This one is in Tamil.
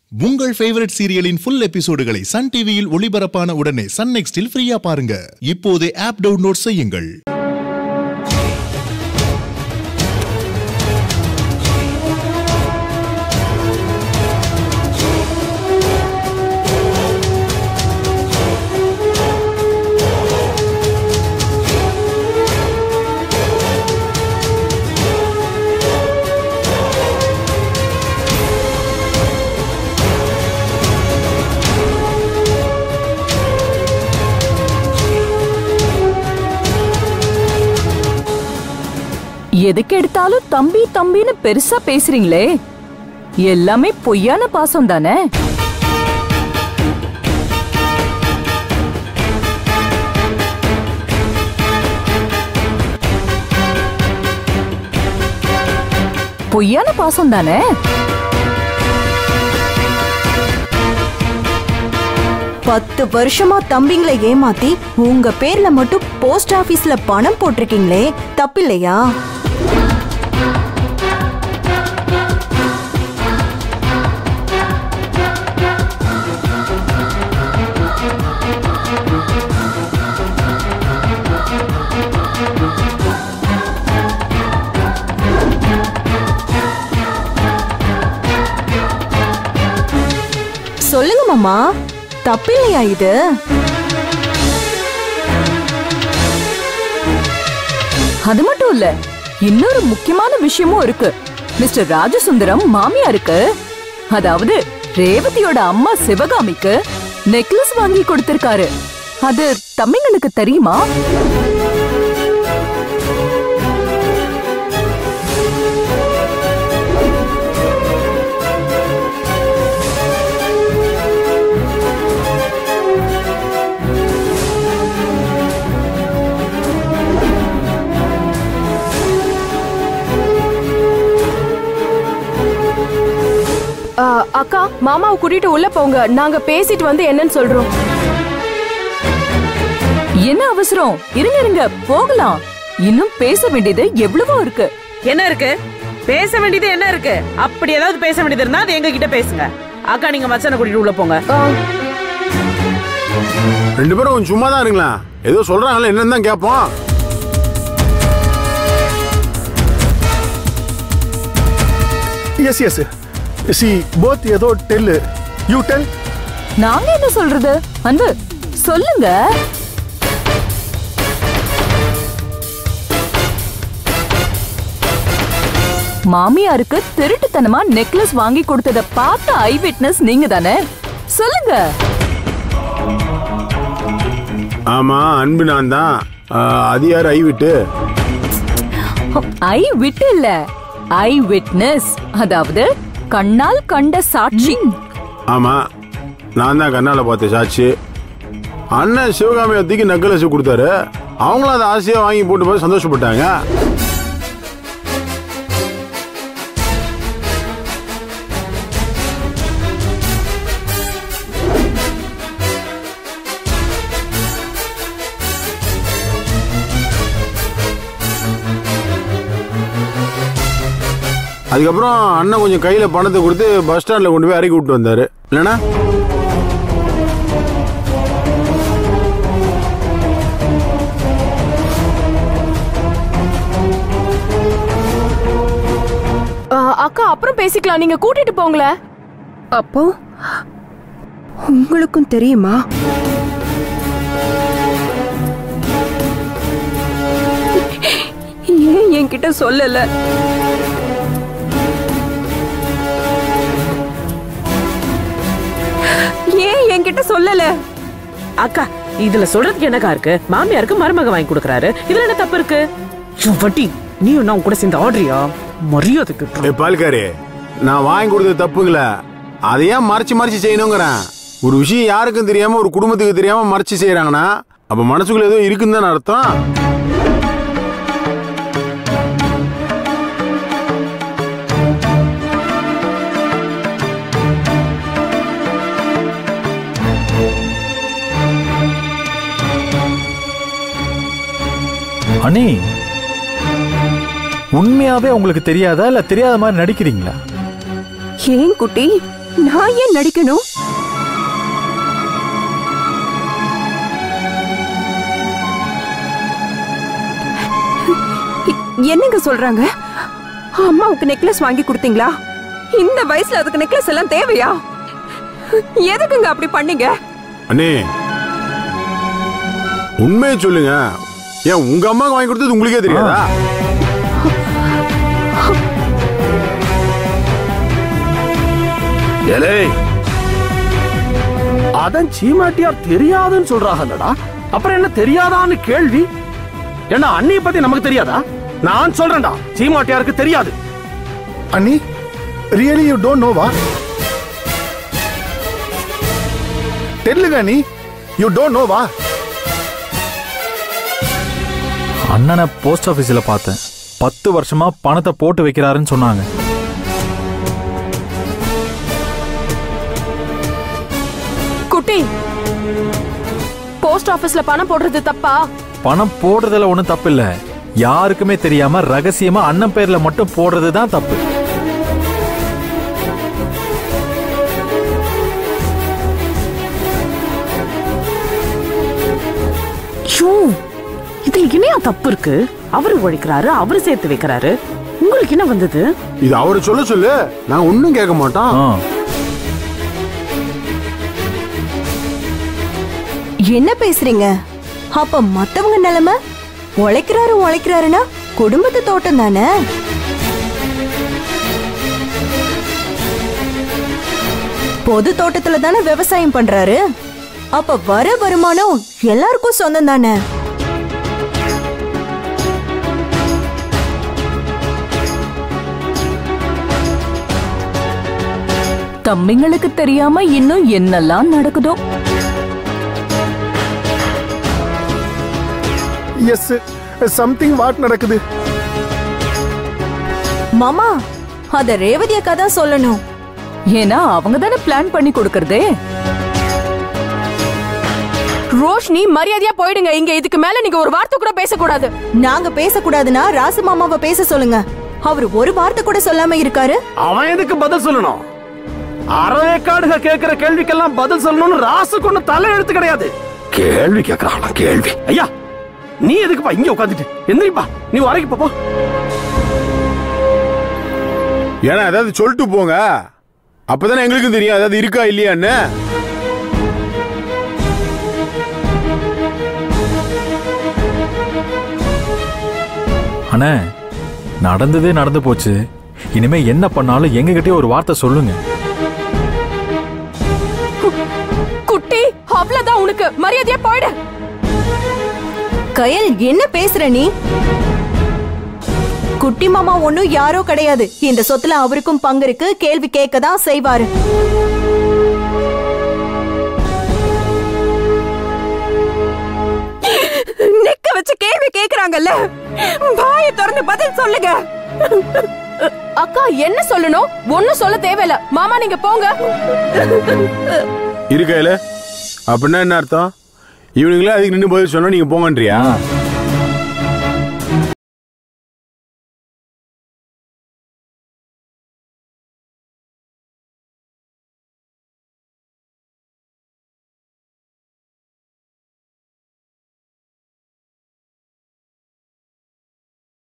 உங்கள் ஃபேவரட் சீரியலின் ஃபுல் எபிசோடுகளை சன் டிவியில் ஒளிபரப்பான உடனே சன் நெக்ஸ்டில் ஃப்ரீயா பாருங்க இப்போதே ஆப் டவுன்லோட் செய்யுங்கள் எதுக்கு எடுத்தாலும் தம்பி தம்பின்னு பெருசா பேசுறீங்களே எல்லாமே பொய்யான பாசம் தானே பொய்யான பாசம் தானே பத்து வருஷமா தம்பிங்களை ஏமாத்தி உங்க பேர்ல மட்டும் போஸ்ட் ஆபீஸ்ல பணம் போட்டிருக்கீங்களே தப்பில்லையா சொல்லுங்க மாமா தப்பில்லையா இது அது மட்டும் இல்ல இன்னொரு முக்கியமான விஷயமும் இருக்கு மிஸ்டர் ராஜசுந்தரம் மாமியாருக்கு அதாவது ரேவதியோட அம்மா சிவகாமிக்கு நெக்லஸ் வாங்கி கொடுத்திருக்காரு அது தம்பிங்களுக்கு தெரியுமா ஆ, அக்கா மாமாவை கூட்டிட்டு உள்ள போங்க நாங்க பேசிட்டு வந்து என்னன்னு சொல்றோம் என்ன அவசரம் இருங்க இருங்க போகலாம் இன்னும் பேச வேண்டியது எவ்வளவோ இருக்கு என்ன இருக்கு பேச வேண்டியது என்ன இருக்கு அப்படி ஏதாவது பேச வேண்டியது இருந்தா அது எங்க கிட்ட பேசுங்க அக்கா நீங்க மச்சனை கூட்டிட்டு உள்ள போங்க ஆ, ரெண்டு பேரும் கொஞ்சம் சும்மா தான் இருங்களா ஏதோ சொல்றாங்கல்ல என்னன்னு தான் கேட்போம் எஸ் எஸ் சி போத் ஏதோ டெல் யூ டெல் நாங்க என்ன சொல்றது அன்பு சொல்லுங்க மாமியாருக்கு திருட்டுத்தனமா நெக்லஸ் வாங்கி கொடுத்தத பார்த்த ஐ விட்னஸ் நீங்க தானே சொல்லுங்க ஆமா அன்பு நான் தான் அது யார் ஐ விட்டு ஐ விட்டு இல்ல ஐ விட்னஸ் அதாவது கண்ணால் கண்ட சாட்சி ஆமா நான் தான் கண்ணால பார்த்த சாட்சி அண்ணன் சிவகாமி அத்திக்கு நக்கலசு கொடுத்தாரு அவங்களும் அதை ஆசையா வாங்கி போட்டு போய் சந்தோஷப்பட்டாங்க அதுக்கப்புறம் அண்ணன் கொஞ்சம் கையில பணத்தை கொடுத்து பஸ் ஸ்டாண்ட்ல கொண்டு போய் இறக்கி விட்டு வந்தாரு இல்லைன்னா ஆ, அக்கா அப்புறம் பேசிக்கலாம் நீங்க கூட்டிட்டு போங்களேன் அப்போ உங்களுக்கும் தெரியுமா ஏன் என்கிட்ட சொல்லல ஏன் என்கிட்ட சொல்லல அக்கா இதுல சொல்றதுக்கு என்னக்கா இருக்கு மாமியாருக்கு மருமக வாங்கி கொடுக்கறாரு இதுல என்ன தப்பு இருக்கு ஐயோ, வட்டி நீ நான் கூட சேர்ந்து ஆடுறியா மரியாதைக்கு ஏ பால்காரி நான் வாங்கி கொடுத்தது தப்புங்கள அதை ஏன் மறைச்சு மறைச்சு செய்யணுங்கிறேன் ஒரு விஷயம் யாருக்கும் தெரியாம ஒரு குடும்பத்துக்கு தெரியாம மறைச்சு செய்யறாங்கன்னா அப்ப மனசுக்குள்ள ஏதோ இருக்குன்னு தானே அர்த்தம் அனி உண்மையாவே உங்களுக்கு தெரியாதா இல்ல தெரியாத மாதிரி நடிக்கிறீங்களா ஏன் குட்டி நான் ஏன் நடிக்கணும் என்னங்க சொல்றாங்க அம்மாவுக்கு நெக்லஸ் வாங்கி கொடுத்தீங்களா இந்த வயசுல அதுக்கு நெக்லஸ் எல்லாம் தேவையா எதுக்குங்க அப்படி பண்ணீங்க அண்ணே உண்மையை சொல்லுங்க ஏன் உங்க அம்மாக்கு வாங்கி கொடுத்தது உங்களுக்கே தெரியாதா ஏலே அதான் சீமாட்டியார் தெரியாதுன்னு சொல்றாங்கல்லடா அப்புறம் என்ன தெரியாதான்னு கேள்வி என்ன அண்ணிய பத்தி நமக்கு தெரியாதா நான் சொல்றேன்டா சீமாட்டியாருக்கு தெரியாது அண்ணி ரியலி யூ டோன்ட் நோவா தெரியலங்க அண்ணி யூ டோன்ட் நோவா அண்ணனை போஸ்ட் ஆபீஸ்ல பார்த்தேன் பத்து வருஷமா பணத்தை போட்டு வைக்கிறாருன்னு சொன்னாங்க குட்டி போஸ்ட் ஆபீஸ்ல பணம் போடுறது தப்பா பணம் போடுறதுல ஒண்ணும் தப்பு இல்ல யாருக்குமே தெரியாம ரகசியமா அண்ணன் பேர்ல மட்டும் போடுறது தான் தப்பு ஷூ இதுல என்னையா தப்பு இருக்கு அவரு உழைக்கிறாரு அவரு சேர்த்து வைக்கிறாரு உங்களுக்கு என்ன வந்தது இது அவரை சொல்ல சொல்லு நான் ஒண்ணும் கேட்க மாட்டோம் ஆ, என்ன பேசுறீங்க அப்ப மத்தவங்க நிலைமை உழைக்கிறாரு உழைக்கிறாருன்னா குடும்பத்து தோட்டம் தானே பொது தோட்டத்துல தானே விவசாயம் பண்றாரு அப்ப வர வருமானம் எல்லாருக்கும் சொந்தம் தானே தம்பிங்களுக்கு தெரியாம இன்னும் என்னெல்லாம் நடக்குதோ எஸ் சம்திங் வாட் நடக்குது மாமா அத ரேவதி அக்கா தான் சொல்லணும் ஏன்னா அவங்க தானே பிளான் பண்ணி கொடுக்கறதே ரோஷினி மரியாதையா போயிடுங்க இங்க இதுக்கு மேல நீங்க ஒரு வார்த்தை கூட பேசக்கூடாது நாங்க பேசக்கூடாதுன்னா ராசு மாமாவை பேச சொல்லுங்க அவர் ஒரு வார்த்தை கூட சொல்லாம இருக்காரு அவன் எதுக்கு பதில் சொல்லணும் அரைக்காடுக கேட்கிற கேள்விக்கெல்லாம் பதில் சொல்லணும்னு ராசு கொண்டு தலை எழுத்து கிடையாது கேள்வி கேட்கறான் கேள்வி ஐயா நீ எதுக்குப்பா இங்க உட்காந்துட்டு எந்திரிப்பா நீ வரைக்கு போ ஏன்னா ஏதாவது சொல்லிட்டு போங்க அப்பதானே எங்களுக்கும் தெரியும் அதாவது இருக்கா இல்லையான்னு அண்ணே நடந்ததே நடந்து போச்சு இனிமே என்ன பண்ணாலும் எங்ககிட்டயே ஒரு வார்த்தை சொல்லுங்க குட்டி அவ்வளவுதான் உனக்கு மரியாதையா போயிடு கயல் என்ன பேசுற நீ குட்டி மாமா ஒண்ணும் யாரோ கிடையாது இந்த சொத்துல அவருக்கும் பங்கு இருக்கு கேள்வி கேட்க தான் செய்வாரு நிக்க வச்சு கேள்வி கேக்குறாங்கல்ல வாய திறந்து பதில் சொல்லுங்க அக்கா என்ன சொல்லணும் ஒண்ணும் சொல்ல தேவையில்ல மாமா நீங்க போங்க இருக்கையில அப்படின்னா என்ன அர்த்தம் இவனுங்களே அதுக்கு நின்று பதில் சொன்னா நீங்க போங்கன்றியா